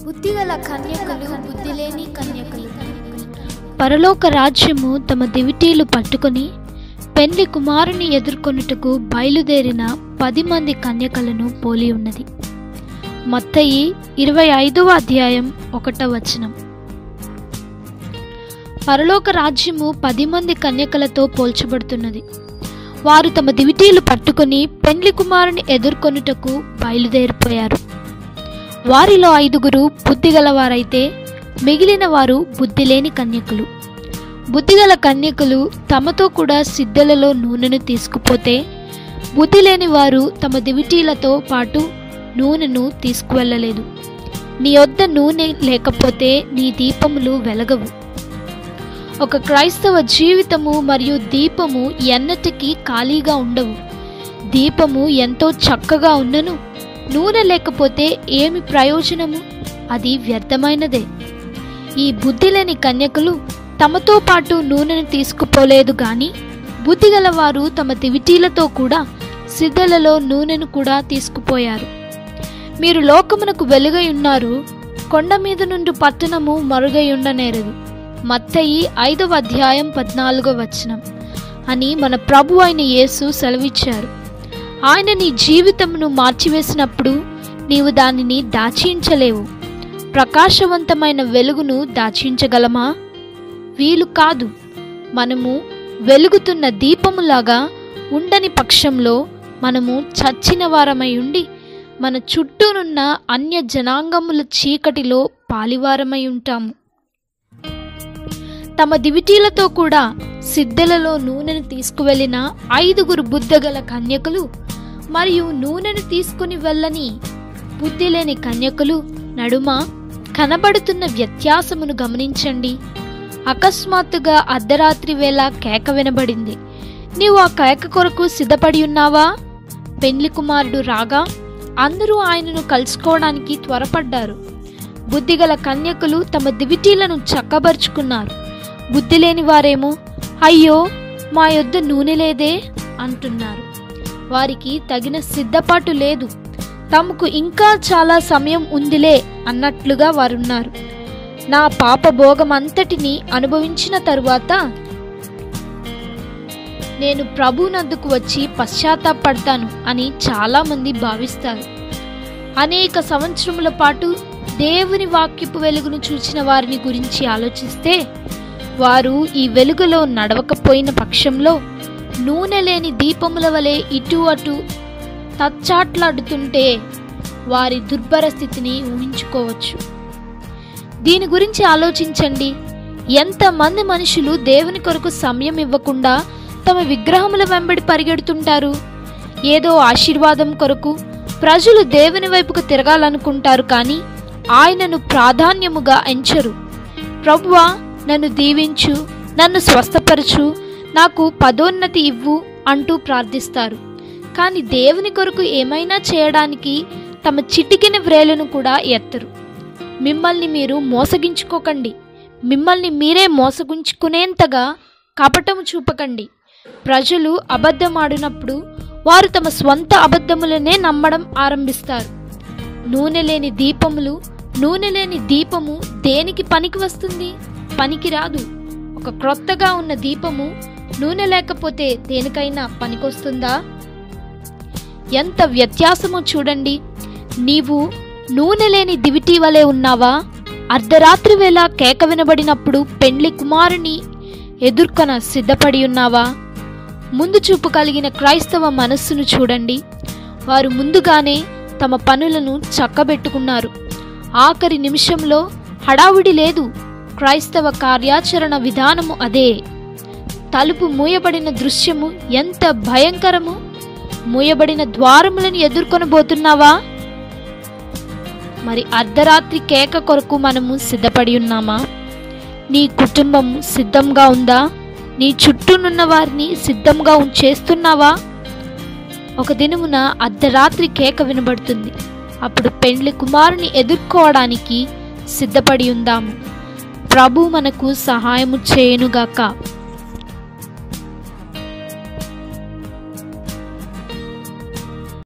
బుద్ధిగల కన్యకలు బుద్ధిలేని కన్యకలు పరలోక రాజ్యము తమ దివిటీలు పట్టుకొని పెండ్లి కుమారుని ఎదుర్కొనుటకు బయలుదేరిన పది మంది కన్యకలను పోలి ఉన్నది మత్తయి ఇరవై ఐదవ అధ్యాయం ఒకటవ వచనం పరలోక రాజ్యము పది మంది కన్యకలతో పోల్చబడుతున్నది వారు తమ దివిటీలు పట్టుకొని పెండ్లి కుమారుని ఎదుర్కొనుటకు బయలుదేరిపోయారు వారిలో ఐదుగురు బుద్ధిగలవారైతే మిగిలిన వారు బుద్ధిలేని కన్యకులు బుద్ధిగల కన్యకులు తమతో కూడా సిద్ధలలో నూనెను తీసుకుపోతే బుద్ధి లేని వారు తమ దివిటీలతో పాటు నూనెను తీసుకువెళ్ళలేదు నీ వద్ద నూనె లేకపోతే నీ దీపములు వెలగవు ఒక క్రైస్తవ జీవితము మరియు దీపము ఎన్నటికీ ఖాళీగా ఉండవు దీపము ఎంతో చక్కగా ఉన్నను నూనె లేకపోతే ఏమి ప్రయోజనము అది వ్యర్థమైనదే ఈ బుద్ధి లేని కన్యకులు తమతో పాటు నూనెను తీసుకుపోలేదు గాని బుద్ధిగలవారు తమ దివిటీలతో కూడా సిద్ధలలో నూనెను కూడా తీసుకుపోయారు మీరు లోకమునకు వెలుగై ఉన్నారు కొండ మీద నుండి పట్టణము మరుగై ఉండనేరదు మత్తయి ఐదవ అధ్యాయం పద్నాలుగో వచనం అని మన ప్రభు అయిన యేసు సెలవిచ్చారు ఆయన నీ జీవితమును మార్చివేసినప్పుడు నీవు దానిని దాచించలేవు ప్రకాశవంతమైన వెలుగును దాచించగలమా వీలు కాదు మనము వెలుగుతున్న దీపములాగా ఉండని పక్షంలో మనము చచ్చిన వారమై ఉండి మన చుట్టూనున్న అన్య జనాంగముల చీకటిలో పాలివారమై ఉంటాము తమ దివిటీలతో కూడా సిద్ధలలో నూనెను తీసుకువెళ్ళిన ఐదుగురు బుద్ధగల కన్యకులు మరియు నూనెను తీసుకుని వెళ్ళని బుద్ధి లేని కన్యకులు నడుమ కనబడుతున్న వ్యత్యాసమును గమనించండి అకస్మాత్తుగా అర్ధరాత్రి వేళ కేక వినబడింది నీవు ఆ కేక కొరకు సిద్ధపడి ఉన్నావా పెండ్లి కుమారుడు రాగా అందరూ ఆయనను కలుసుకోవడానికి త్వరపడ్డారు బుద్ధిగల కన్యకులు తమ దివిటీలను చక్కబరుచుకున్నారు బుద్ధి లేని వారేమో అయ్యో మా యొద్ద నూనె లేదే అంటున్నారు వారికి తగిన సిద్ధపాటు లేదు తమకు ఇంకా చాలా సమయం ఉందిలే అన్నట్లుగా వారున్నారు నా పాప భోగమంతటిని అనుభవించిన తరువాత నేను ప్రభునందుకు వచ్చి పశ్చాత్తాపడతాను అని చాలామంది భావిస్తారు అనేక సంవత్సరముల పాటు దేవుని వాక్యపు వెలుగును చూచిన వారిని గురించి ఆలోచిస్తే వారు ఈ వెలుగులో నడవకపోయిన పక్షంలో నూనె లేని దీపముల వలె ఇటు అటు తచ్చాట్లాడుతుంటే వారి దుర్భర స్థితిని ఊహించుకోవచ్చు దీని గురించి ఆలోచించండి ఎంతమంది మనుషులు దేవుని కొరకు సమయం ఇవ్వకుండా తమ విగ్రహముల వెంబడి పరిగెడుతుంటారు ఏదో ఆశీర్వాదం కొరకు ప్రజలు దేవుని వైపుకు తిరగాలనుకుంటారు కానీ ఆయనను ప్రాధాన్యముగా ఎంచరు ప్రభువా నన్ను దీవించు నన్ను స్వస్థపరచు నాకు పదోన్నతి ఇవ్వు అంటూ ప్రార్థిస్తారు కానీ దేవుని కొరకు ఏమైనా చేయడానికి తమ చిటికిన వ్రేలను కూడా ఎత్తరు మిమ్మల్ని మీరు మోసగించుకోకండి మిమ్మల్ని మీరే మోసగించుకునేంతగా కపటము చూపకండి ప్రజలు అబద్ధమాడినప్పుడు వారు తమ స్వంత అబద్ధములనే నమ్మడం ఆరంభిస్తారు నూనె లేని దీపములు నూనె లేని దీపము దేనికి పనికి వస్తుంది పనికి రాదు ఒక క్రొత్తగా ఉన్న దీపము నూనె లేకపోతే దేనికైనా పనికొస్తుందా ఎంత వ్యత్యాసమో చూడండి నీవు నూనె లేని దివిటి వలె ఉన్నావా అర్ధరాత్రి వేళ కేక వినబడినప్పుడు పెండ్లి కుమారుని ఎదుర్కొన సిద్ధపడి ఉన్నావా ముందు చూపు కలిగిన క్రైస్తవ మనస్సును చూడండి వారు ముందుగానే తమ పనులను చక్కబెట్టుకున్నారు ఆఖరి నిమిషంలో హడావుడి లేదు క్రైస్తవ కార్యాచరణ విధానము అదే తలుపు మూయబడిన దృశ్యము ఎంత భయంకరము మూయబడిన ద్వారములను ఎదుర్కొనబోతున్నావా మరి అర్ధరాత్రి కేక కొరకు మనము సిద్ధపడి ఉన్నామా నీ కుటుంబం సిద్ధంగా ఉందా నీ చుట్టూనున్న వారిని సిద్ధంగా ఉంచేస్తున్నావా ఒక దినమున అర్ధరాత్రి కేక వినబడుతుంది అప్పుడు పెండ్లి కుమారుని ఎదుర్కోవడానికి సిద్ధపడి ఉందాము ప్రభు మనకు సహాయము చేయునుగాక